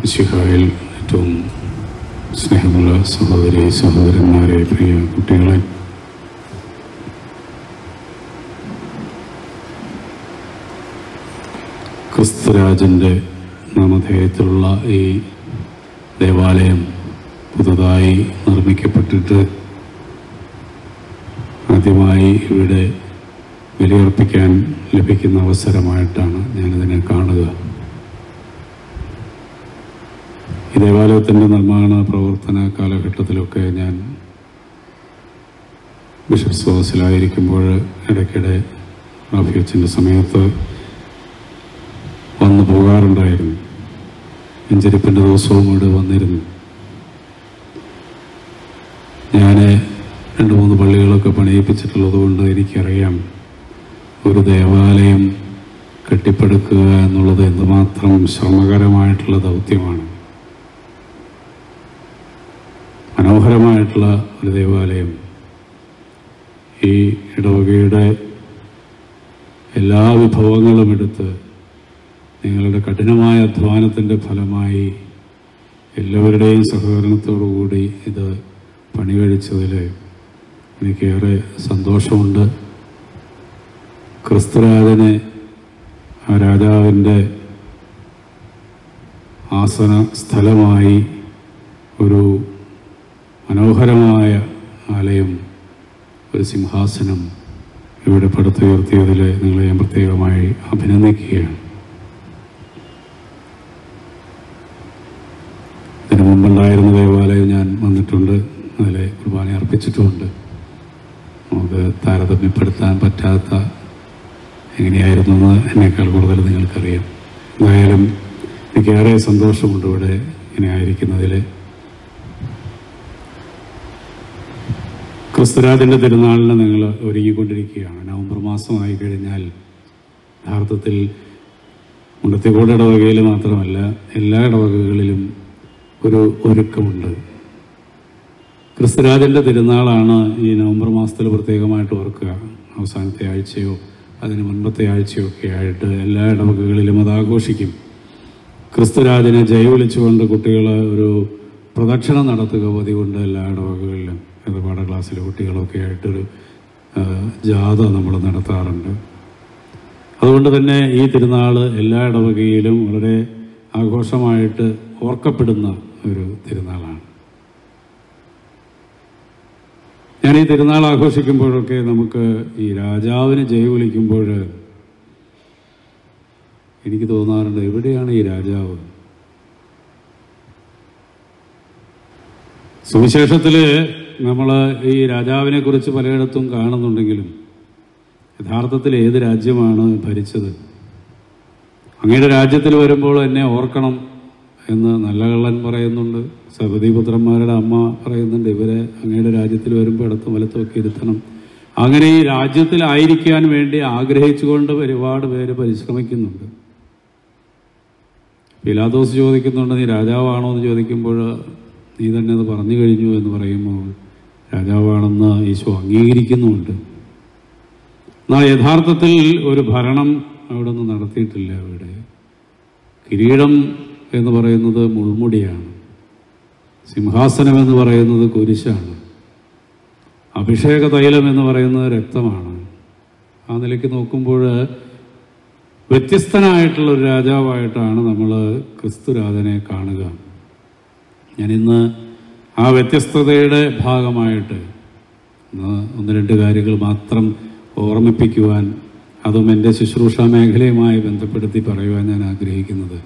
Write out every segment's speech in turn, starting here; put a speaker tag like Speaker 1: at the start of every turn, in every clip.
Speaker 1: മിശിഹായിൽ ഏറ്റവും സ്നേഹമുള്ള സഹോദരി സഹോദരന്മാരെ പ്രിയ കുട്ടികളെ ക്രിസ്തുരാജൻ്റെ നാമധേയത്തിലുള്ള ഈ ദേവാലയം പുതുതായി നിർമ്മിക്കപ്പെട്ടിട്ട് ആദ്യമായി ഇവിടെ ബലിയർപ്പിക്കാൻ ലഭിക്കുന്ന അവസരമായിട്ടാണ് ഞാനിതിനെ കാണുക ഈ ദേവാലയത്തിൻ്റെ നിർമ്മാണ പ്രവർത്തന കാലഘട്ടത്തിലൊക്കെ ഞാൻ ബിഷപ്പ് സോസിലായിരിക്കുമ്പോൾ ഇടയ്ക്കിടെ റാഫിയച്ചിൻ്റെ സമയത്ത് വന്നു പോകാറുണ്ടായിരുന്നു അഞ്ചരിപ്പിൻ്റെ ദിവസവും ഇവിടെ വന്നിരുന്നു ഞാൻ രണ്ട് മൂന്ന് പള്ളികളൊക്കെ പണിയിപ്പിച്ചിട്ടുള്ളത് കൊണ്ട് എനിക്കറിയാം ഒരു ദേവാലയം കെട്ടിപ്പടുക്കുക എന്നുള്ളത് എന്തുമാത്രം ശ്രമകരമായിട്ടുള്ള ദൗത്യമാണ് മനോഹരമായിട്ടുള്ള ഒരു ദേവാലയം ഈ ഇടവകയുടെ എല്ലാ വിഭവങ്ങളും എടുത്ത് നിങ്ങളുടെ കഠിനമായ അധ്വാനത്തിൻ്റെ ഫലമായി എല്ലാവരുടെയും സഹകരണത്തോടുകൂടി ഇത് പണി കഴിച്ചതിൽ എനിക്കേറെ സന്തോഷമുണ്ട് ക്രിസ്തുരാജനെ ആ രാജാവിൻ്റെ ആസന സ്ഥലമായി ഒരു മനോഹരമായ ആലയം ഒരു സിംഹാസനം ഇവിടെ പടുത്തുയർത്തിയതിൽ നിങ്ങളെ ഞാൻ പ്രത്യേകമായി അഭിനന്ദിക്കുകയാണ് ഇതിനു മുമ്പുണ്ടായിരുന്ന ദേവാലയം ഞാൻ വന്നിട്ടുണ്ട് അതിലെ കുർബാന അർപ്പിച്ചിട്ടുമുണ്ട് നമുക്ക് താരതമ്യപ്പെടുത്താൻ പറ്റാത്ത എങ്ങനെയായിരുന്നു എന്ന് എന്നേക്കാൾ കൂടുതൽ നിങ്ങൾക്കറിയാം എന്തായാലും എനിക്കേറെ സന്തോഷമുണ്ട് ഇവിടെ ഇങ്ങനെ ആയിരിക്കുന്നതിൽ ക്രിസ്തുരാജൻ്റെ തിരുനാളിന് നിങ്ങൾ ഒരുങ്ങിക്കൊണ്ടിരിക്കുകയാണ് നവംബർ മാസമായി കഴിഞ്ഞാൽ യഥാർത്ഥത്തിൽ മുണ്ടത്തിക്കോട് ഇടവകയിൽ മാത്രമല്ല എല്ലാ ഇടവകകളിലും ഒരു ഒരുക്കമുണ്ട് ക്രിസ്തുരാജൻ്റെ തിരുനാളാണ് ഈ നവംബർ മാസത്തിൽ പ്രത്യേകമായിട്ട് ഓർക്കുക അവസാനത്തെ ആഴ്ചയോ അതിന് മുൻപത്തെ ആഴ്ചയോ ഒക്കെ ആയിട്ട് എല്ലാ ഇടവകകളിലും അത് ആഘോഷിക്കും ക്രിസ്തുരാജനെ ജയവിളിച്ചുകൊണ്ട് കുട്ടികൾ ഒരു പ്രദക്ഷിണം നടത്തുക പതിവുണ്ട് എല്ലാ ഇടവകകളിലും ഇത് പാഠ ക്ലാസ്സിലെ കുട്ടികളൊക്കെ ആയിട്ടൊരു ആ, ജാഥ നമ്മൾ നടത്താറുണ്ട് അതുകൊണ്ട് തന്നെ ഈ തിരുനാൾ എല്ലാ ഇടവകയിലും വളരെ ആഘോഷമായിട്ട് ഓർക്കപ്പെടുന്ന ഒരു തിരുനാളാണ് ഞാൻ ഈ തിരുനാൾ ആഘോഷിക്കുമ്പോഴൊക്കെ നമുക്ക് ഈ രാജാവിന് ജയ് വിളിക്കുമ്പോൾ എനിക്ക് തോന്നാറുണ്ട് എവിടെയാണ് ഈ രാജാവ് സുവിശേഷത്തിൽ നമ്മൾ ഈ രാജാവിനെ കുറിച്ച് പലയിടത്തും കാണുന്നുണ്ടെങ്കിലും യഥാർത്ഥത്തിൽ ഏത് രാജ്യമാണ് ഭരിച്ചത് അങ്ങയുടെ രാജ്യത്തിൽ വരുമ്പോൾ എന്നെ ഓർക്കണം എന്ന് നല്ല കള്ളൻ പറയുന്നുണ്ട് സബദീപുത്രന്മാരുടെ അമ്മ പറയുന്നുണ്ട് ഇവരെ അങ്ങയുടെ രാജ്യത്തിൽ വരുമ്പോൾ ഇടത്തും വലത്തുമൊക്കെ ഇരുത്തണം അങ്ങനെ ഈ രാജ്യത്തിലായിരിക്കാൻ വേണ്ടി ആഗ്രഹിച്ചുകൊണ്ട് ഒരുപാട് പേര് പരിശ്രമിക്കുന്നുണ്ട് പിലാദോസ് ചോദിക്കുന്നുണ്ട് നീ രാജാവാണോ എന്ന് ചോദിക്കുമ്പോൾ നീ തന്നെ അത് പറഞ്ഞു കഴിഞ്ഞു എന്ന് പറയുമ്പോൾ രാജാവാണെന്ന് ഈശോ അംഗീകരിക്കുന്നുമുണ്ട് എന്നാൽ യഥാർത്ഥത്തിൽ ഒരു ഭരണം അവിടെ നിന്ന് നടത്തിയിട്ടില്ല അവിടെ കിരീടം എന്ന് പറയുന്നത് മുൾമുടിയാണ് സിംഹാസനം എന്ന് പറയുന്നത് കുരിശാണ് അഭിഷേക തൈലം എന്ന് പറയുന്നത് രക്തമാണ് ആ നിലയ്ക്ക് നോക്കുമ്പോൾ വ്യത്യസ്തനായിട്ടുള്ള ഒരു രാജാവായിട്ടാണ് നമ്മൾ ക്രിസ്തുരാജനെ കാണുക ഞാനിന്ന് ആ വ്യത്യസ്തതയുടെ ഭാഗമായിട്ട് ഇന്ന് ഒന്ന് രണ്ട് കാര്യങ്ങൾ മാത്രം ഓർമ്മിപ്പിക്കുവാൻ അതും എൻ്റെ ശുശ്രൂഷ മേഖലയുമായി ബന്ധപ്പെടുത്തി പറയുവാൻ ഞാൻ ആഗ്രഹിക്കുന്നത്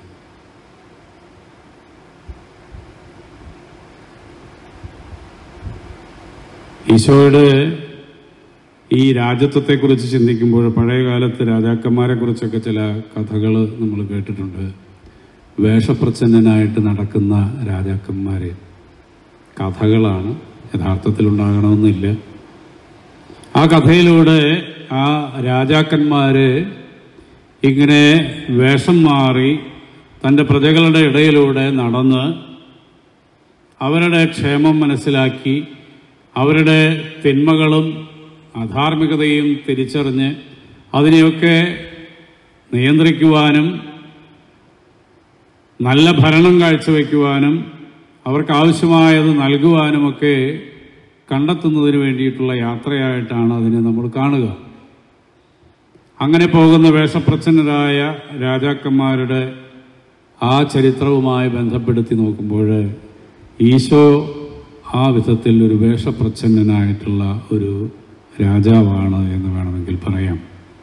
Speaker 1: ഈശോയുടെ ഈ രാജ്യത്വത്തെക്കുറിച്ച് ചിന്തിക്കുമ്പോൾ പഴയ കാലത്ത് രാജാക്കന്മാരെ കുറിച്ചൊക്കെ ചില കഥകൾ നമ്മൾ കേട്ടിട്ടുണ്ട് വേഷപ്രച്ഛന്നനായിട്ട് നടക്കുന്ന രാജാക്കന്മാരെ കഥകളാണ് യഥാർത്ഥത്തിൽ ഉണ്ടാകണമെന്നില്ല ആ കഥയിലൂടെ ആ രാജാക്കന്മാര് ഇങ്ങനെ വേഷം മാറി തൻ്റെ പ്രജകളുടെ ഇടയിലൂടെ നടന്ന് അവരുടെ ക്ഷേമം മനസ്സിലാക്കി അവരുടെ തിന്മകളും അധാർമികതയും തിരിച്ചറിഞ്ഞ് അതിനെയൊക്കെ നിയന്ത്രിക്കുവാനും നല്ല ഭരണം കാഴ്ചവെക്കുവാനും അവർക്ക് ആവശ്യമായത് നൽകുവാനുമൊക്കെ കണ്ടെത്തുന്നതിന് വേണ്ടിയിട്ടുള്ള യാത്രയായിട്ടാണ് അതിനെ നമ്മൾ കാണുക അങ്ങനെ പോകുന്ന വേഷപ്രച്ഛന്നരായ രാജാക്കന്മാരുടെ ആ ചരിത്രവുമായി ബന്ധപ്പെടുത്തി നോക്കുമ്പോൾ ഈശോ ആ വിധത്തിൽ ഒരു വേഷപ്രച്ഛന്നനായിട്ടുള്ള ഒരു രാജാവാണ് എന്ന് വേണമെങ്കിൽ പറയാം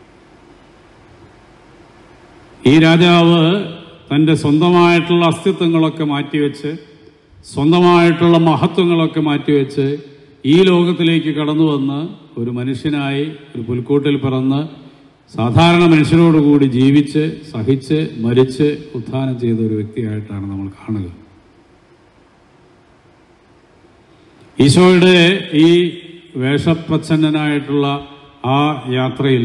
Speaker 1: ഈ രാജാവ് തൻ്റെ സ്വന്തമായിട്ടുള്ള അസ്തിത്വങ്ങളൊക്കെ മാറ്റിവെച്ച് സ്വന്തമായിട്ടുള്ള മഹത്വങ്ങളൊക്കെ മാറ്റിവെച്ച് ഈ ലോകത്തിലേക്ക് കടന്നു വന്ന് ഒരു മനുഷ്യനായി ഒരു പുൽക്കൂട്ടിൽ പിറന്ന് സാധാരണ മനുഷ്യരോടുകൂടി ജീവിച്ച് സഹിച്ച് മരിച്ച് ഉത്ഥാനം ചെയ്ത ഒരു വ്യക്തിയായിട്ടാണ് നമ്മൾ കാണുക ഈശോയുടെ ഈ വേഷപ്രച്ഛന്നനായിട്ടുള്ള ആ യാത്രയിൽ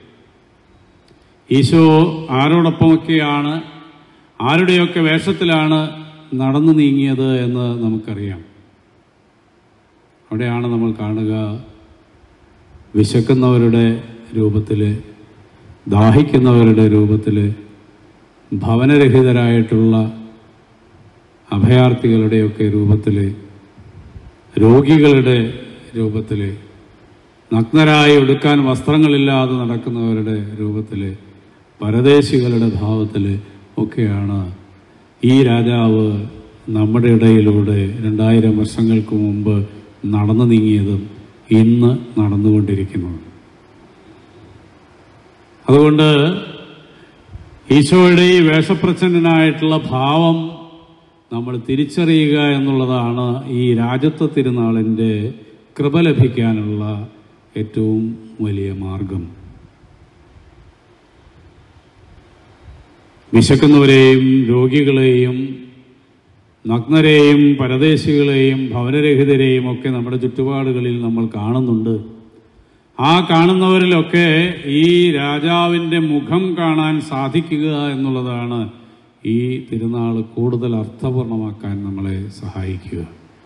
Speaker 1: ഈശോ ആരോടൊപ്പമൊക്കെയാണ് ആരുടെയൊക്കെ വേഷത്തിലാണ് നടന്നു നീങ്ങിയത് എന്ന് നമുക്കറിയാം അവിടെയാണ് നമ്മൾ കാണുക വിശക്കുന്നവരുടെ രൂപത്തിൽ ദാഹിക്കുന്നവരുടെ രൂപത്തിൽ ഭവനരഹിതരായിട്ടുള്ള അഭയാർത്ഥികളുടെയൊക്കെ രൂപത്തിൽ രോഗികളുടെ രൂപത്തിൽ നഗ്നരായി എടുക്കാൻ വസ്ത്രങ്ങളില്ലാതെ നടക്കുന്നവരുടെ രൂപത്തിൽ പരദേശികളുടെ ഭാവത്തിൽ ഒക്കെയാണ് ഈ രാജാവ് നമ്മുടെ ഇടയിലൂടെ രണ്ടായിരം വർഷങ്ങൾക്ക് മുമ്പ് നടന്നു നീങ്ങിയതും ഇന്ന് നടന്നുകൊണ്ടിരിക്കുന്നതും അതുകൊണ്ട് ഈശോയുടെ ഈ വേഷപ്രച്ഛന്നനായിട്ടുള്ള ഭാവം നമ്മൾ തിരിച്ചറിയുക എന്നുള്ളതാണ് ഈ രാജത്വ തിരുനാളിൻ്റെ കൃപ ലഭിക്കാനുള്ള ഏറ്റവും വലിയ മാർഗം വിശക്കുന്നവരെയും രോഗികളെയും നഗ്നരെയും പരദേശികളെയും ഭവനരഹിതരെയും ഒക്കെ നമ്മുടെ ചുറ്റുപാടുകളിൽ നമ്മൾ കാണുന്നുണ്ട് ആ കാണുന്നവരിലൊക്കെ ഈ രാജാവിൻ്റെ മുഖം കാണാൻ സാധിക്കുക എന്നുള്ളതാണ് ഈ തിരുനാൾ കൂടുതൽ അർത്ഥപൂർണമാക്കാൻ നമ്മളെ സഹായിക്കുക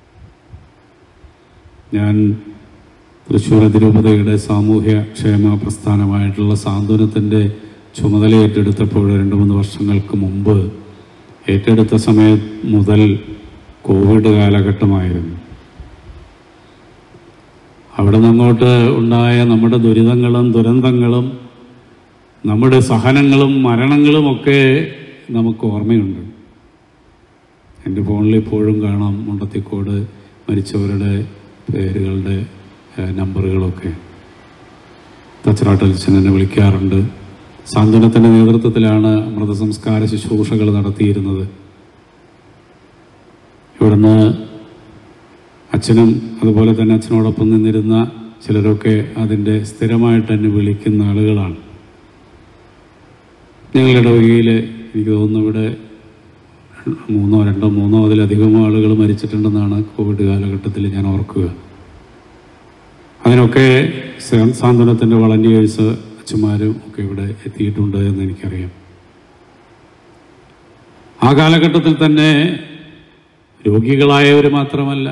Speaker 1: ഞാൻ തൃശ്ശൂർ അതിരൂപതയുടെ സാമൂഹ്യ ക്ഷേമ പ്രസ്ഥാനമായിട്ടുള്ള സാന്ത്വനത്തിൻ്റെ ചുമതല ഏറ്റെടുത്തപ്പോൾ രണ്ട് മൂന്ന് വർഷങ്ങൾക്ക് മുമ്പ് ഏറ്റെടുത്ത സമയം മുതൽ കോവിഡ് കാലഘട്ടമായിരുന്നു അവിടെ നിന്നങ്ങോട്ട് ഉണ്ടായ നമ്മുടെ ദുരിതങ്ങളും ദുരന്തങ്ങളും നമ്മുടെ സഹനങ്ങളും മരണങ്ങളും ഒക്കെ നമുക്ക് ഓർമ്മയുണ്ട് എൻ്റെ ഫോണിൽ ഇപ്പോഴും കാണാം മുണ്ടത്തിക്കോട് മരിച്ചവരുടെ പേരുകളുടെ ഏഹ്, നമ്പറുകളൊക്കെ തച്ചറാട്ടൽച്ചൻ എന്നെ വിളിക്കാറുണ്ട് സാന്ത്വനത്തിൻ്റെ നേതൃത്വത്തിലാണ് മൃതസംസ്കാര ശുശ്രൂഷകൾ നടത്തിയിരുന്നത് ഇവിടുന്ന് അച്ഛനും അതുപോലെ തന്നെ അച്ഛനോടൊപ്പം നിന്നിരുന്ന ചിലരൊക്കെ അതിൻ്റെ സ്ഥിരമായിട്ട് എന്നെ വിളിക്കുന്ന ആളുകളാണ് ഞങ്ങളുടെ ഇടവകയിൽ എനിക്ക് തോന്നുന്നു ഇവിടെ മൂന്നോ രണ്ടോ മൂന്നോ അതിലധികം ആളുകൾ മരിച്ചിട്ടുണ്ടെന്നാണ് കോവിഡ് കാലഘട്ടത്തിൽ ഞാൻ ഓർക്കുക അതിനൊക്കെ സ- സാന്ത്വനത്തിൻ്റെ വളണ്ടിയേഴ്സ് അച്ഛന്മാരും ഒക്കെ ഇവിടെ എത്തിയിട്ടുണ്ട് എന്ന് എനിക്കറിയാം ആ കാലഘട്ടത്തിൽ തന്നെ രോഗികളായവർ മാത്രമല്ല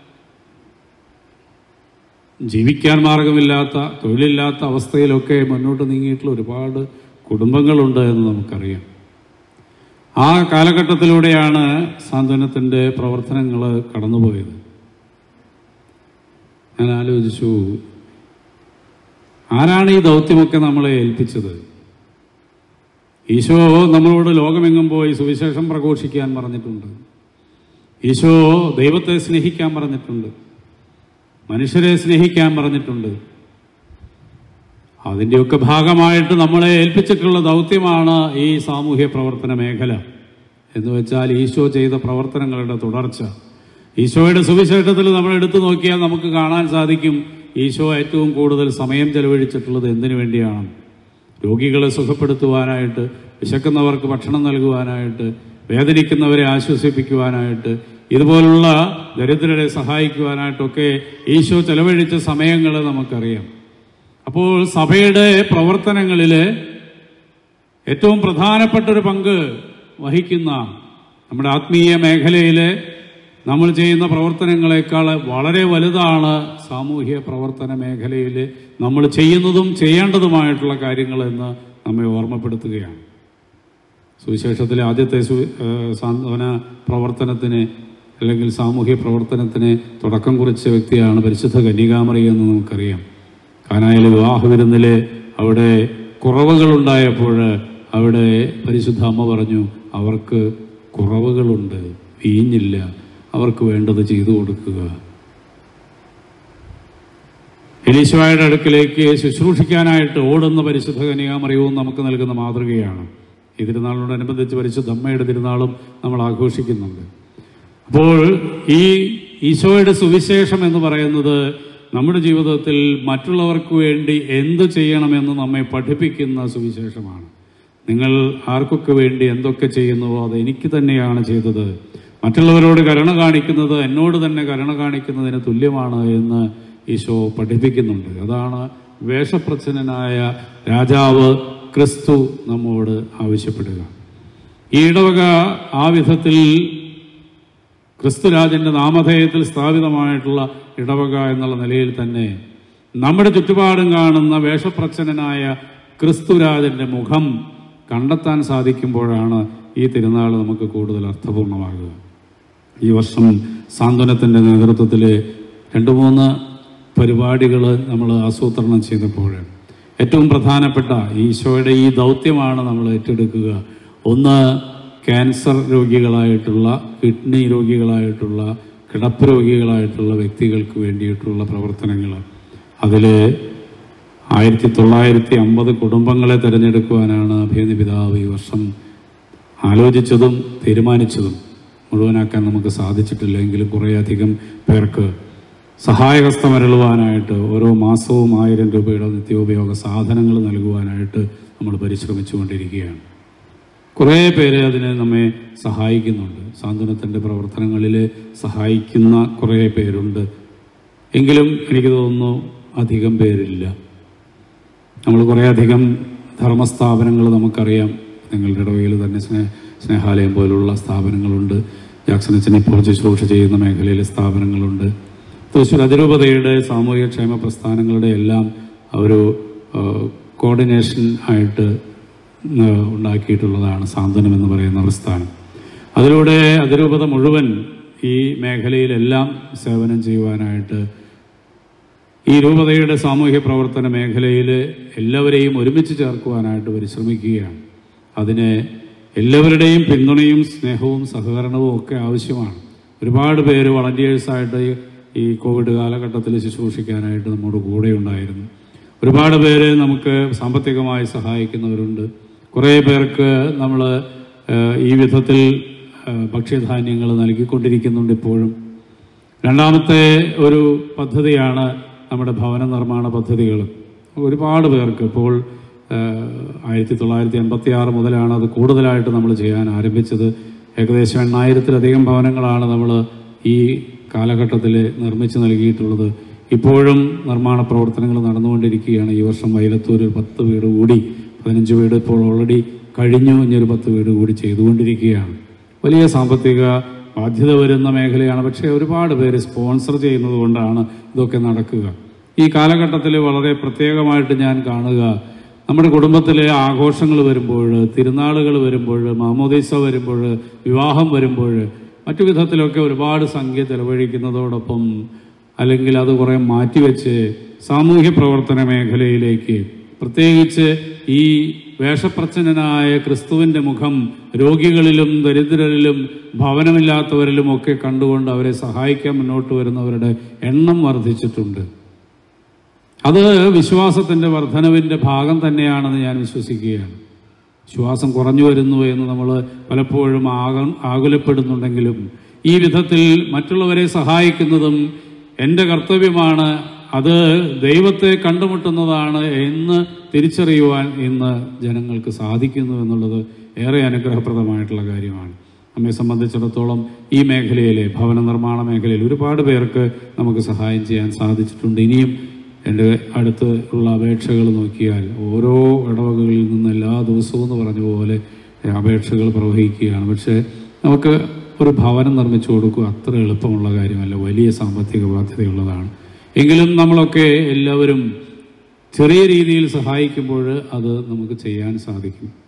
Speaker 1: ജീവിക്കാൻ മാർഗമില്ലാത്ത തൊഴിലില്ലാത്ത അവസ്ഥയിലൊക്കെ മുന്നോട്ട് നീങ്ങിയിട്ടുള്ള ഒരുപാട് കുടുംബങ്ങളുണ്ട് എന്ന് നമുക്കറിയാം ആ കാലഘട്ടത്തിലൂടെയാണ് സാന്ത്വനത്തിൻ്റെ പ്രവർത്തനങ്ങൾ കടന്നുപോയത് ഞാൻ ആലോചിച്ചു ആരാണ് ഈ ദൗത്യമൊക്കെ നമ്മളെ ഏൽപ്പിച്ചത് ഈശോ നമ്മളോട് ലോകമെങ്ങും പോയി സുവിശേഷം പ്രഘോഷിക്കാൻ പറഞ്ഞിട്ടുണ്ട് ഈശോ ദൈവത്തെ സ്നേഹിക്കാൻ പറഞ്ഞിട്ടുണ്ട് മനുഷ്യരെ സ്നേഹിക്കാൻ പറഞ്ഞിട്ടുണ്ട് അതിൻ്റെയൊക്കെ ഭാഗമായിട്ട് നമ്മളെ ഏൽപ്പിച്ചിട്ടുള്ള ദൗത്യമാണ് ഈ സാമൂഹ്യ പ്രവർത്തന മേഖല എന്ന് വെച്ചാൽ ഈശോ ചെയ്ത പ്രവർത്തനങ്ങളുടെ തുടർച്ച ഈശോയുടെ സുവിശേഷത്തിൽ നമ്മൾ എടുത്തു നോക്കിയാൽ നമുക്ക് കാണാൻ സാധിക്കും ഈശോ ഏറ്റവും കൂടുതൽ സമയം ചെലവഴിച്ചിട്ടുള്ളത് എന്തിനു വേണ്ടിയാണ് രോഗികളെ സുഖപ്പെടുത്തുവാനായിട്ട് വിശക്കുന്നവർക്ക് ഭക്ഷണം നൽകുവാനായിട്ട് വേദനിക്കുന്നവരെ ആശ്വസിപ്പിക്കുവാനായിട്ട് ഇതുപോലുള്ള ദരിദ്രരെ സഹായിക്കുവാനായിട്ടൊക്കെ ഈശോ ചെലവഴിച്ച സമയങ്ങൾ നമുക്കറിയാം അപ്പോൾ സഭയുടെ പ്രവർത്തനങ്ങളിൽ ഏറ്റവും പ്രധാനപ്പെട്ട ഒരു പങ്ക് വഹിക്കുന്ന നമ്മുടെ ആത്മീയ മേഖലയിൽ നമ്മൾ ചെയ്യുന്ന പ്രവർത്തനങ്ങളെക്കാൾ വളരെ വലുതാണ് സാമൂഹ്യ പ്രവർത്തന മേഖലയിൽ നമ്മൾ ചെയ്യുന്നതും ചെയ്യേണ്ടതുമായിട്ടുള്ള കാര്യങ്ങളെന്ന് നമ്മെ ഓർമ്മപ്പെടുത്തുകയാണ് സുവിശേഷത്തിലെ ആദ്യത്തെ സു ഏഹ് സാന്ത്വന പ്രവർത്തനത്തിന് അല്ലെങ്കിൽ സാമൂഹ്യ പ്രവർത്തനത്തിന് തുടക്കം കുറിച്ച വ്യക്തിയാണ് പരിശുദ്ധ കന്യകാമറി എന്ന് നമുക്കറിയാം കാനായിലെ വിവാഹ വിരുന്നില് അവിടെ കുറവുകളുണ്ടായപ്പോൾ അവിടെ പരിശുദ്ധ അമ്മ പറഞ്ഞു അവർക്ക് കുറവുകളുണ്ട് വീഞ്ഞില്ല അവർക്ക് വേണ്ടത് ചെയ്തു കൊടുക്കുക എലീശോയുടെ അടുക്കിലേക്ക് ശുശ്രൂഷിക്കാനായിട്ട് ഓടുന്ന പരിശുദ്ധ കന്യാമറിയവും നമുക്ക് നൽകുന്ന മാതൃകയാണ് ഈ തിരുനാളിനോടനുബന്ധിച്ച് പരിശുദ്ധ അമ്മയുടെ തിരുനാളും നമ്മൾ ആഘോഷിക്കുന്നുണ്ട് അപ്പോൾ ഈ ഈശോയുടെ സുവിശേഷം എന്ന് പറയുന്നത് നമ്മുടെ ജീവിതത്തിൽ മറ്റുള്ളവർക്ക് വേണ്ടി എന്ത് ചെയ്യണമെന്ന് നമ്മെ പഠിപ്പിക്കുന്ന സുവിശേഷമാണ് നിങ്ങൾ ആർക്കൊക്കെ വേണ്ടി എന്തൊക്കെ ചെയ്യുന്നുവോ അത് എനിക്ക് തന്നെയാണ് ചെയ്തത് മറ്റുള്ളവരോട് കരുണ കാണിക്കുന്നത് എന്നോട് തന്നെ കരുണ കാണിക്കുന്നതിന് തുല്യമാണ് എന്ന് ഈശോ പഠിപ്പിക്കുന്നുണ്ട് അതാണ് വേഷപ്രച്ഛന്നനായ രാജാവ് ക്രിസ്തു നമ്മോട് ആവശ്യപ്പെടുക ഈ ഇടവക ആ വിധത്തിൽ ക്രിസ്തുരാജന്റെ നാമധേയത്തിൽ സ്ഥാപിതമായിട്ടുള്ള ഇടവക എന്നുള്ള നിലയിൽ തന്നെ നമ്മുടെ ചുറ്റുപാടും കാണുന്ന വേഷപ്രച്ഛന്നനായ ക്രിസ്തുരാജന്റെ മുഖം കണ്ടെത്താൻ സാധിക്കുമ്പോഴാണ് ഈ തിരുനാൾ നമുക്ക് കൂടുതൽ അർത്ഥപൂർണമാകുക ഈ വർഷം സാന്ത്വനത്തിൻ്റെ നേതൃത്വത്തിൽ രണ്ട് മൂന്ന് പരിപാടികൾ നമ്മൾ ആസൂത്രണം ചെയ്തപ്പോൾ ഏറ്റവും പ്രധാനപ്പെട്ട ഈശോയുടെ ഈ ദൗത്യമാണ് നമ്മൾ ഏറ്റെടുക്കുക ഒന്ന് ക്യാൻസർ രോഗികളായിട്ടുള്ള കിഡ്നി രോഗികളായിട്ടുള്ള കിടപ്പ് രോഗികളായിട്ടുള്ള വ്യക്തികൾക്ക് വേണ്ടിയിട്ടുള്ള പ്രവർത്തനങ്ങൾ അതിൽ ആയിരത്തി തൊള്ളായിരത്തി അമ്പത് കുടുംബങ്ങളെ തിരഞ്ഞെടുക്കുവാനാണ് അഭിനന്ദ പിതാവ് ഈ വർഷം ആലോചിച്ചതും തീരുമാനിച്ചതും മുഴുവനാക്കാൻ നമുക്ക് സാധിച്ചിട്ടില്ല എങ്കിലും കുറേയധികം പേർക്ക് സഹായഹസ്തമരുളുവാനായിട്ട് ഓരോ മാസവും ആയിരം രൂപയുടെ നിത്യോപയോഗ സാധനങ്ങൾ നൽകുവാനായിട്ട് നമ്മൾ പരിശ്രമിച്ചുകൊണ്ടിരിക്കുകയാണ് കുറേ പേര് അതിന് നമ്മെ സഹായിക്കുന്നുണ്ട് സാന്ത്വനത്തിൻ്റെ പ്രവർത്തനങ്ങളിൽ സഹായിക്കുന്ന കുറേ പേരുണ്ട് എങ്കിലും എനിക്ക് തോന്നുന്നു അധികം പേരില്ല നമ്മൾ കുറേയധികം ധർമ്മസ്ഥാപനങ്ങൾ നമുക്കറിയാം നിങ്ങളുടെ ഇടവയിൽ തന്നെ സ്നേഹ സ്നേഹാലയം പോലുള്ള സ്ഥാപനങ്ങളുണ്ട് ജാക്സൺ അച്ഛൻ ഇപ്പോൾ ശുശ്രൂഷ ചെയ്യുന്ന മേഖലയിലെ സ്ഥാപനങ്ങളുണ്ട് തൃശ്ശൂർ അതിരൂപതയുടെ സാമൂഹിക ക്ഷേമ പ്രസ്ഥാനങ്ങളുടെ എല്ലാം ഒരു കോർഡിനേഷൻ ആയിട്ട് ആ, ഉണ്ടാക്കിയിട്ടുള്ളതാണ് സാന്ത്വനം എന്ന് പറയുന്ന പ്രസ്ഥാനം അതിലൂടെ അതിരൂപത മുഴുവൻ ഈ മേഖലയിലെല്ലാം സേവനം ചെയ്യുവാനായിട്ട് ഈ രൂപതയുടെ സാമൂഹ്യ പ്രവർത്തന മേഖലയിൽ എല്ലാവരെയും ഒരുമിച്ച് ചേർക്കുവാനായിട്ട് പരിശ്രമിക്കുകയാണ് അതിന് എല്ലാവരുടെയും പിന്തുണയും സ്നേഹവും സഹകരണവും ഒക്കെ ആവശ്യമാണ് ഒരുപാട് പേര് വളണ്ടിയേഴ്സായിട്ട് ഈ- ഈ കോവിഡ് കാലഘട്ടത്തിൽ ശുശ്രൂഷിക്കാനായിട്ട് നമ്മുടെ കൂടെ ഉണ്ടായിരുന്നു ഒരുപാട് പേര് നമുക്ക് സാമ്പത്തികമായി സഹായിക്കുന്നവരുണ്ട് കുറേ പേർക്ക് നമ്മൾ ഈ വിധത്തിൽ ആ, ഭക്ഷ്യധാന്യങ്ങൾ നൽകിക്കൊണ്ടിരിക്കുന്നുണ്ട് ഇപ്പോഴും രണ്ടാമത്തെ ഒരു പദ്ധതിയാണ് നമ്മുടെ ഭവന നിർമ്മാണ പദ്ധതികൾ ഒരുപാട് പേർക്ക് ഇപ്പോൾ ആയിരത്തി തൊള്ളായിരത്തി എൺപത്തി ആറ് മുതലാണ് അത് കൂടുതലായിട്ട് നമ്മൾ ചെയ്യാൻ ആരംഭിച്ചത് ഏകദേശം എണ്ണായിരത്തിലധികം ഭവനങ്ങളാണ് നമ്മൾ ഈ കാലഘട്ടത്തിൽ നിർമ്മിച്ച് നൽകിയിട്ടുള്ളത് ഇപ്പോഴും നിർമ്മാണ പ്രവർത്തനങ്ങൾ നടന്നുകൊണ്ടിരിക്കുകയാണ് ഈ വർഷം വൈലത്തൂർ ഒരു പത്ത് വീട് കൂടി പതിനഞ്ച് വീട് ഇപ്പോൾ ഓൾറെഡി കഴിഞ്ഞു ഇനിയൊരു പത്ത് വീട് കൂടി ചെയ്തുകൊണ്ടിരിക്കുകയാണ് വലിയ സാമ്പത്തിക ബാധ്യത വരുന്ന മേഖലയാണ് പക്ഷേ ഒരുപാട് പേര് സ്പോൺസർ ചെയ്യുന്നത് കൊണ്ടാണ് ഇതൊക്കെ നടക്കുക ഈ കാലഘട്ടത്തിൽ വളരെ പ്രത്യേകമായിട്ട് ഞാൻ കാണുക നമ്മുടെ കുടുംബത്തിലെ ആഘോഷങ്ങൾ വരുമ്പോൾ തിരുനാളുകൾ വരുമ്പോൾ മാമോദീസ വരുമ്പോൾ വിവാഹം വരുമ്പോൾ മറ്റു വിധത്തിലൊക്കെ ഒരുപാട് സംഖ്യ ചെലവഴിക്കുന്നതോടൊപ്പം അല്ലെങ്കിൽ അത് കുറേ മാറ്റിവെച്ച് സാമൂഹ്യ പ്രവർത്തന മേഖലയിലേക്ക് പ്രത്യേകിച്ച് ഈ വേഷപ്രച്ഛന്നനായ ക്രിസ്തുവിൻ്റെ മുഖം രോഗികളിലും ദരിദ്രരിലും ഭവനമില്ലാത്തവരിലും ഒക്കെ കണ്ടുകൊണ്ട് അവരെ സഹായിക്കാൻ മുന്നോട്ട് വരുന്നവരുടെ എണ്ണം വർദ്ധിച്ചിട്ടുണ്ട് അത് വിശ്വാസത്തിൻ്റെ വർധനവിൻ്റെ ഭാഗം തന്നെയാണെന്ന് ഞാൻ വിശ്വസിക്കുകയാണ് വിശ്വാസം കുറഞ്ഞു വരുന്നു എന്ന് നമ്മൾ പലപ്പോഴും ആക ആകുലപ്പെടുന്നുണ്ടെങ്കിലും ഈ വിധത്തിൽ മറ്റുള്ളവരെ സഹായിക്കുന്നതും എൻ്റെ കർത്തവ്യമാണ് അത് ദൈവത്തെ കണ്ടുമുട്ടുന്നതാണ് എന്ന് തിരിച്ചറിയുവാൻ ഇന്ന് ജനങ്ങൾക്ക് സാധിക്കുന്നു എന്നുള്ളത് ഏറെ അനുഗ്രഹപ്രദമായിട്ടുള്ള കാര്യമാണ് നമ്മെ സംബന്ധിച്ചിടത്തോളം ഈ മേഖലയിലെ ഭവന നിർമ്മാണ മേഖലയിൽ ഒരുപാട് പേർക്ക് നമുക്ക് സഹായം ചെയ്യാൻ സാധിച്ചിട്ടുണ്ട് ഇനിയും എൻ്റെ അടുത്ത് ഉള്ള അപേക്ഷകൾ നോക്കിയാൽ ഓരോ ഇടവകകളിൽ നിന്ന് എല്ലാ ദിവസവും എന്ന് പറഞ്ഞ പോലെ അപേക്ഷകൾ പ്രവഹിക്കുകയാണ് പക്ഷേ നമുക്ക് ഒരു ഭവനം നിർമ്മിച്ചു കൊടുക്കുക അത്ര എളുപ്പമുള്ള കാര്യമല്ല വലിയ സാമ്പത്തിക ബാധ്യതയുള്ളതാണ് എങ്കിലും നമ്മളൊക്കെ എല്ലാവരും ചെറിയ രീതിയിൽ സഹായിക്കുമ്പോൾ അത് നമുക്ക് ചെയ്യാൻ സാധിക്കും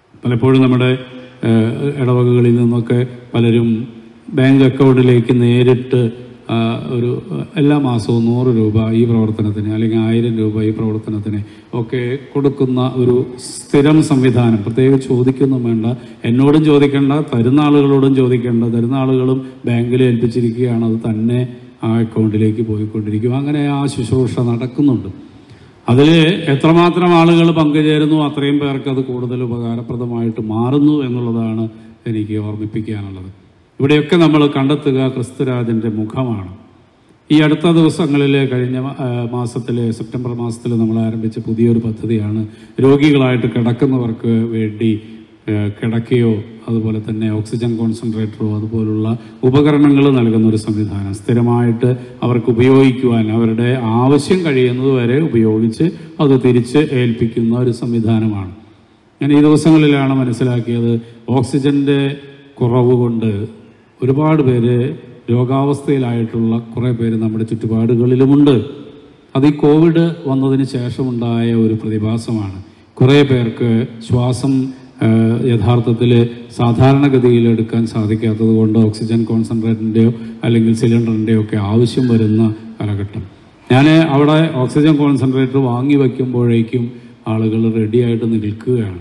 Speaker 1: പലപ്പോഴും നമ്മുടെ ഏഹ്, ഇടവകകളിൽ നിന്നൊക്കെ പലരും ബാങ്ക് അക്കൗണ്ടിലേക്ക് നേരിട്ട് ആ, ഒരു എല്ലാ മാസവും നൂറ് രൂപ ഈ പ്രവർത്തനത്തിന് അല്ലെങ്കിൽ ആയിരം രൂപ ഈ പ്രവർത്തനത്തിന് ഒക്കെ കൊടുക്കുന്ന ഒരു സ്ഥിരം സംവിധാനം പ്രത്യേകിച്ച് ചോദിക്കൊന്നും വേണ്ട എന്നോടും ചോദിക്കേണ്ട തരുന്ന ആളുകളോടും ചോദിക്കേണ്ട തരുന്ന ആളുകളും ബാങ്കിൽ ഏൽപ്പിച്ചിരിക്കുകയാണ് അത് തന്നെ ആ അക്കൗണ്ടിലേക്ക് പോയിക്കൊണ്ടിരിക്കും അങ്ങനെ ആ ശുശ്രൂഷ നടക്കുന്നുണ്ട് അതിൽ എത്രമാത്രം ആളുകൾ പങ്കുചേരുന്നു അത്രയും പേർക്ക് അത് കൂടുതൽ ഉപകാരപ്രദമായിട്ട് മാറുന്നു എന്നുള്ളതാണ് എനിക്ക് ഓർമ്മിപ്പിക്കാനുള്ളത് ഇവിടെയൊക്കെ നമ്മൾ കണ്ടെത്തുക ക്രിസ്തുരാജൻ്റെ മുഖമാണ് ഈ അടുത്ത ദിവസങ്ങളിൽ കഴിഞ്ഞ മാസത്തിൽ സെപ്റ്റംബർ മാസത്തിൽ നമ്മൾ ആരംഭിച്ച പുതിയൊരു പദ്ധതിയാണ് രോഗികളായിട്ട് കിടക്കുന്നവർക്ക് വേണ്ടി ഏഹ്, കിടക്കയോ അതുപോലെ തന്നെ ഓക്സിജൻ കോൺസെൻട്രേറ്ററോ അതുപോലുള്ള ഉപകരണങ്ങൾ നൽകുന്ന ഒരു സംവിധാനം സ്ഥിരമായിട്ട് അവർക്ക് ഉപയോഗിക്കുവാൻ അവരുടെ ആവശ്യം കഴിയുന്നത് വരെ ഉപയോഗിച്ച് അത് തിരിച്ച് ഏൽപ്പിക്കുന്ന ഒരു സംവിധാനമാണ് ഞാൻ ഈ ദിവസങ്ങളിലാണ് മനസ്സിലാക്കിയത് ഓക്സിജന്റെ കുറവ് കൊണ്ട് ഒരുപാട് പേര് രോഗാവസ്ഥയിലായിട്ടുള്ള കുറേ പേര് നമ്മുടെ ചുറ്റുപാടുകളിലുമുണ്ട് അത് ഈ കോവിഡ് വന്നതിന് ശേഷമുണ്ടായ ഒരു പ്രതിഭാസമാണ് കുറേ പേർക്ക് ശ്വാസം യഥാർത്ഥത്തിൽ സാധാരണഗതിയിൽ എടുക്കാൻ സാധിക്കാത്തത് കൊണ്ട് ഓക്സിജൻ കോൺസെൻട്രേറ്ററിൻ്റെയോ അല്ലെങ്കിൽ സിലിണ്ടറിൻ്റെയോ ഒക്കെ ആവശ്യം വരുന്ന കാലഘട്ടം ഞാൻ അവിടെ ഓക്സിജൻ കോൺസെൻട്രേറ്റർ വാങ്ങി വയ്ക്കുമ്പോഴേക്കും ആളുകൾ റെഡിയായിട്ട് നിൽക്കുകയാണ്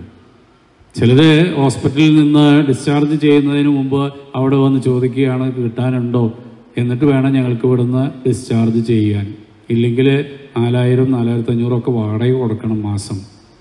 Speaker 1: ചിലര് ഹോസ്പിറ്റലിൽ നിന്ന് ഡിസ്ചാർജ് ചെയ്യുന്നതിന് മുമ്പ് അവിടെ വന്ന് ചോദിക്കുകയാണ് കിട്ടാനുണ്ടോ എന്നിട്ട് വേണം ഞങ്ങൾക്ക് ഇവിടുന്ന് ഡിസ്ചാർജ് ചെയ്യാൻ ഇല്ലെങ്കിൽ നാലായിരം നാലായിരത്തി അഞ്ഞൂറൊക്കെ വാടക കൊടുക്കണം മാസം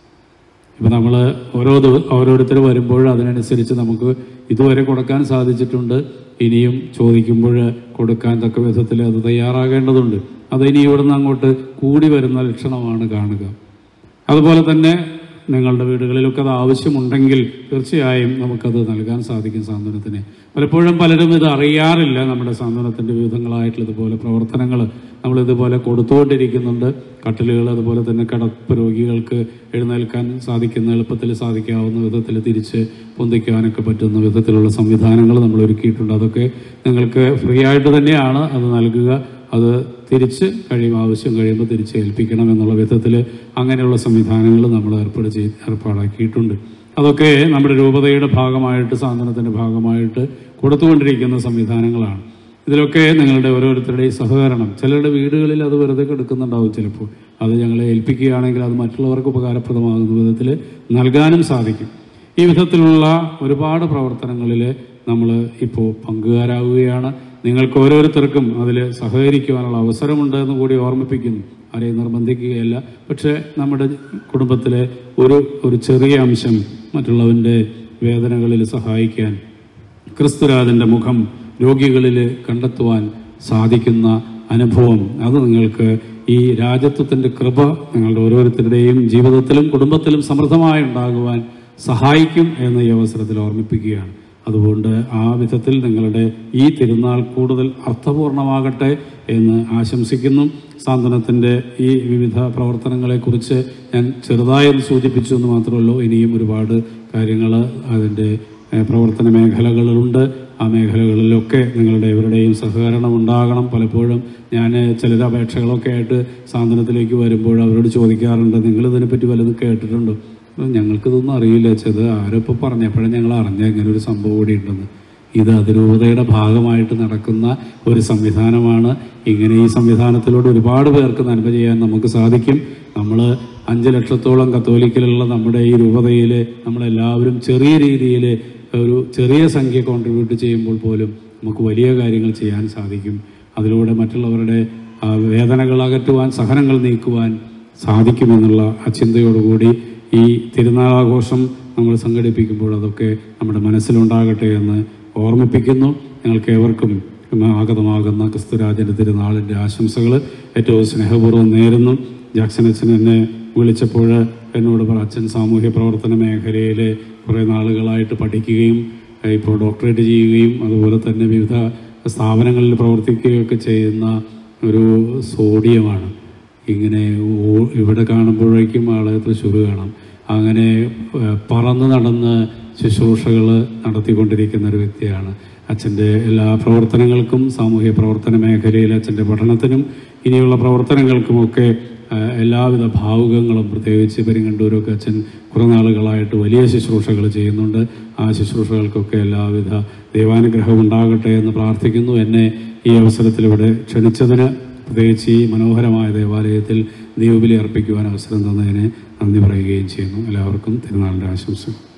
Speaker 1: ഇപ്പം നമ്മൾ ഓരോ ദിവ ഓരോരുത്തർ വരുമ്പോൾ അതിനനുസരിച്ച് നമുക്ക് ഇതുവരെ കൊടുക്കാൻ സാധിച്ചിട്ടുണ്ട് ഇനിയും ചോദിക്കുമ്പോൾ കൊടുക്കാൻ തക്ക വിധത്തിൽ അത് തയ്യാറാകേണ്ടതുണ്ട് അത് ഇനി ഇവിടുന്ന് അങ്ങോട്ട് കൂടി വരുന്ന ലക്ഷണമാണ് കാണുക അതുപോലെ തന്നെ നിങ്ങളുടെ വീടുകളിലൊക്കെ അത് ആവശ്യമുണ്ടെങ്കിൽ തീർച്ചയായും നമുക്കത് നൽകാൻ സാധിക്കും സാന്ത്വനത്തിന് പലപ്പോഴും പലരും ഇത് അറിയാറില്ല നമ്മുടെ സാന്ത്വനത്തിൻ്റെ വിവിധങ്ങളായിട്ടുള്ള ഇതുപോലെ പ്രവർത്തനങ്ങൾ നമ്മൾ ഇതുപോലെ കൊടുത്തുകൊണ്ടിരിക്കുന്നുണ്ട് കട്ടിലുകൾ അതുപോലെ തന്നെ കിടപ്പ് രോഗികൾക്ക് എഴുന്നേൽക്കാൻ സാധിക്കുന്ന എളുപ്പത്തിൽ സാധിക്കാവുന്ന വിധത്തിൽ തിരിച്ച് പൊന്തിക്കാനൊക്കെ പറ്റുന്ന വിധത്തിലുള്ള സംവിധാനങ്ങൾ നമ്മൾ ഒരുക്കിയിട്ടുണ്ട് അതൊക്കെ നിങ്ങൾക്ക് ഫ്രീ ആയിട്ട് തന്നെയാണ് അത് നൽകുക അത് തിരിച്ച് കഴിയും ആവശ്യം കഴിയുമ്പോൾ തിരിച്ച് ഏൽപ്പിക്കണം എന്നുള്ള വിധത്തിൽ അങ്ങനെയുള്ള സംവിധാനങ്ങൾ നമ്മൾ ഏർപ്പാട് ചെയ്ത് ഏർപ്പാടാക്കിയിട്ടുണ്ട് അതൊക്കെ നമ്മുടെ രൂപതയുടെ ഭാഗമായിട്ട് സാന്ത്വനത്തിൻ്റെ ഭാഗമായിട്ട് കൊടുത്തുകൊണ്ടിരിക്കുന്ന സംവിധാനങ്ങളാണ് ഇതിലൊക്കെ നിങ്ങളുടെ ഓരോരുത്തരുടെയും സഹകരണം ചിലരുടെ വീടുകളിൽ അത് വെറുതെ കിടക്കുന്നുണ്ടാവും ചിലപ്പോൾ അത് ഞങ്ങളെ ഏൽപ്പിക്കുകയാണെങ്കിൽ അത് മറ്റുള്ളവർക്ക് ഉപകാരപ്രദമാകുന്ന വിധത്തിൽ നൽകാനും സാധിക്കും ഈ വിധത്തിലുള്ള ഒരുപാട് പ്രവർത്തനങ്ങളിൽ നമ്മൾ ഇപ്പോൾ പങ്കുകാരാവുകയാണ് നിങ്ങൾക്ക് ഓരോരുത്തർക്കും അതിൽ സഹകരിക്കുവാനുള്ള അവസരമുണ്ട് എന്ന് കൂടി ഓർമ്മിപ്പിക്കുന്നു ആരെയും നിർബന്ധിക്കുകയല്ല പക്ഷേ നമ്മുടെ കുടുംബത്തിലെ ഒരു ഒരു ചെറിയ അംശം മറ്റുള്ളവൻ്റെ വേദനകളിൽ സഹായിക്കാൻ ക്രിസ്തുരാജൻ്റെ മുഖം രോഗികളിൽ കണ്ടെത്തുവാൻ സാധിക്കുന്ന അനുഭവം അത് നിങ്ങൾക്ക് ഈ രാജ്യത്വത്തിൻ്റെ കൃപ നിങ്ങളുടെ ഓരോരുത്തരുടെയും ജീവിതത്തിലും കുടുംബത്തിലും സമൃദ്ധമായി ഉണ്ടാകുവാൻ സഹായിക്കും എന്ന് ഈ അവസരത്തിൽ ഓർമ്മിപ്പിക്കുകയാണ് അതുകൊണ്ട് ആ വിധത്തിൽ നിങ്ങളുടെ ഈ തിരുനാൾ കൂടുതൽ അർത്ഥപൂർണമാകട്ടെ എന്ന് ആശംസിക്കുന്നു സാന്ത്വനത്തിൻ്റെ ഈ വിവിധ പ്രവർത്തനങ്ങളെക്കുറിച്ച് ഞാൻ ചെറുതായി ഒന്ന് സൂചിപ്പിച്ചു എന്ന് മാത്രമല്ലോ ഇനിയും ഒരുപാട് കാര്യങ്ങൾ അതിൻ്റെ ഏഹ്, പ്രവർത്തന മേഖലകളുണ്ട് ആ മേഖലകളിലൊക്കെ നിങ്ങളുടെ ഇവരുടെയും സഹകരണം ഉണ്ടാകണം പലപ്പോഴും ഞാൻ ചിലർ അപേക്ഷകളൊക്കെ ആയിട്ട് സാന്ത്വനത്തിലേക്ക് വരുമ്പോൾ അവരോട് ചോദിക്കാറുണ്ട് നിങ്ങൾ ഇതിനെപ്പറ്റി വല്ലതും കേട്ടിട്ടുണ്ടോ അപ്പോൾ ഞങ്ങൾക്കിതൊന്നും അറിയില്ല ചെത് ആരോ ഇപ്പോൾ പറഞ്ഞപ്പോഴും ഞങ്ങൾ അറിഞ്ഞ ഇങ്ങനെ ഒരു സംഭവം കൂടി ഉണ്ടെന്ന് ഇത് അതിരൂപതയുടെ ഭാഗമായിട്ട് നടക്കുന്ന ഒരു സംവിധാനമാണ് ഇങ്ങനെ ഈ സംവിധാനത്തിലൂടെ ഒരുപാട് പേർക്ക് നന്മ ചെയ്യാൻ നമുക്ക് സാധിക്കും നമ്മൾ അഞ്ച് ലക്ഷത്തോളം കത്തോലിക്കലുള്ള നമ്മുടെ ഈ രൂപതയിൽ നമ്മളെല്ലാവരും ചെറിയ രീതിയിൽ ഒരു ചെറിയ സംഖ്യ കോൺട്രിബ്യൂട്ട് ചെയ്യുമ്പോൾ പോലും നമുക്ക് വലിയ കാര്യങ്ങൾ ചെയ്യാൻ സാധിക്കും അതിലൂടെ മറ്റുള്ളവരുടെ ആ, വേദനകൾ അകറ്റുവാൻ സഹനങ്ങൾ നീക്കുവാൻ സാധിക്കുമെന്നുള്ള ആ ചിന്തയോടുകൂടി ഈ തിരുനാളാഘോഷം നമ്മൾ സംഘടിപ്പിക്കുമ്പോൾ അതൊക്കെ നമ്മുടെ മനസ്സിലുണ്ടാകട്ടെ എന്ന് ഓർമ്മിപ്പിക്കുന്നു ഞങ്ങൾക്ക് ഏവർക്കും ആഗതമാകുന്ന ക്രിസ്തുരാജൻ്റെ തിരുനാളിൻ്റെ ആശംസകൾ ഏറ്റവും സ്നേഹപൂർവ്വം നേരുന്നു ജാക്സൺ അച്ഛൻ എന്നെ വിളിച്ചപ്പോൾ എന്നോട് പറ അച്ഛൻ സാമൂഹ്യ പ്രവർത്തന മേഖലയിൽ കുറേ നാളുകളായിട്ട് പഠിക്കുകയും ഏഹ് ഇപ്പോൾ ഡോക്ടറേറ്റ് ചെയ്യുകയും അതുപോലെ തന്നെ വിവിധ സ്ഥാപനങ്ങളിൽ പ്രവർത്തിക്കുകയൊക്കെ ചെയ്യുന്ന ഒരു സോഡിയമാണ് ഇങ്ങനെ ഓ- ഇവിടെ കാണുമ്പോഴേക്കും ആളെ തൃശ്ശൂർ കാണാം അങ്ങനെ ഏഹ്, പറന്ന് നടന്ന് ശുശ്രൂഷകൾ നടത്തിക്കൊണ്ടിരിക്കുന്ന ഒരു വ്യക്തിയാണ് അച്ഛൻ്റെ എല്ലാ പ്രവർത്തനങ്ങൾക്കും സാമൂഹ്യ പ്രവർത്തന മേഖലയിൽ അച്ഛൻ്റെ പഠനത്തിനും ഇനിയുള്ള പ്രവർത്തനങ്ങൾക്കുമൊക്കെ ആ, എല്ലാവിധ ഭാവുകങ്ങളും പ്രത്യേകിച്ച് പെരിങ്ങണ്ടൂരൊക്കെ അച്ഛൻ കുറേ നാളുകളായിട്ട് വലിയ ശുശ്രൂഷകൾ ചെയ്യുന്നുണ്ട് ആ ശുശ്രൂഷകൾക്കൊക്കെ എല്ലാവിധ ദൈവാനുഗ്രഹം ഉണ്ടാകട്ടെ എന്ന് പ്രാർത്ഥിക്കുന്നു എന്നെ ഈ അവസരത്തിൽ ഇവിടെ ക്ഷണിച്ചതിന് പ്രത്യേകിച്ച് ഈ മനോഹരമായ ദേവാലയത്തിൽ ദൈവബലി അർപ്പിക്കുവാൻ അവസരം തന്നതിന് നന്ദി പറയുകയും ചെയ്യുന്നു എല്ലാവർക്കും തിരുനാളിൻ്റെ ആശംസകൾ